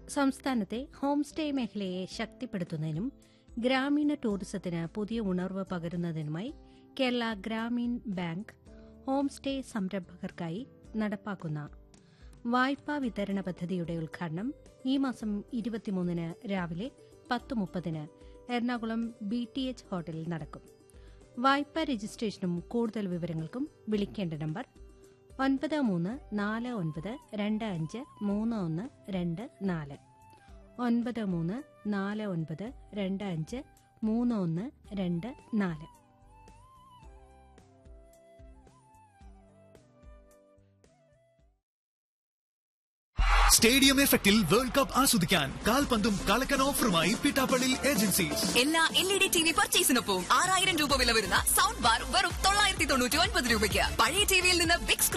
സംസ്ഥാനത്തെ home stay മേഖലയെ ശക്തിപ്പെടുത്തുന്നതിനും ഗ്രാമീണ ടൂറിസത്തിന് പുതിയ ഉണർവ് പകരുന്നതിനുമായി Kerala Gramin bank home stay സംരംഭകർക്കായി നടപ്പാക്കുന്ന വായ്പാ വിതരണ പദ്ധതിയുടെ ഉദ്ഘാടനം ഈ മാസം ഇരുപത്തിമൂന്നിന് രാവിലെ പത്ത് മുപ്പതിന് എറണാകുളം ബി ടി എച്ച് ഹോട്ടലിൽ നടക്കും വായ്പാ രജിസ്ട്രേഷനും കൂടുതൽ വിവരങ്ങൾക്കും വിളിക്കേണ്ട നമ്പർ ഒൻപത് മൂന്ന് നാല് ഒൻപത് രണ്ട് അഞ്ച് മൂന്ന് ഒന്ന് രണ്ട് നാല് ഒൻപത് മൂന്ന് നാല് ഒൻപത് രണ്ട് അഞ്ച് മൂന്ന് ഒന്ന് രണ്ട് നാല് സ്റ്റേഡിയം എഫക്റ്റിൽ വേൾഡ് കപ്പ് ആസ്വദിക്കാൻ കാൽപന്തും കളക്കൻ ഓഫറുമായി പിട്ടാപ്പള്ളി ഏജൻസീസ് എല്ലാ L E D T V പർച്ചേസിനൊപ്പം ആറായിരം രൂപ വില വരുന്ന സൗണ്ട് ബാർ വെറും തൊള്ളായിരത്തി തൊണ്ണൂറ്റി ഒൻപത് രൂപയ്ക്ക് പഴയ ടിവിയിൽ നിന്ന് ബിഗ്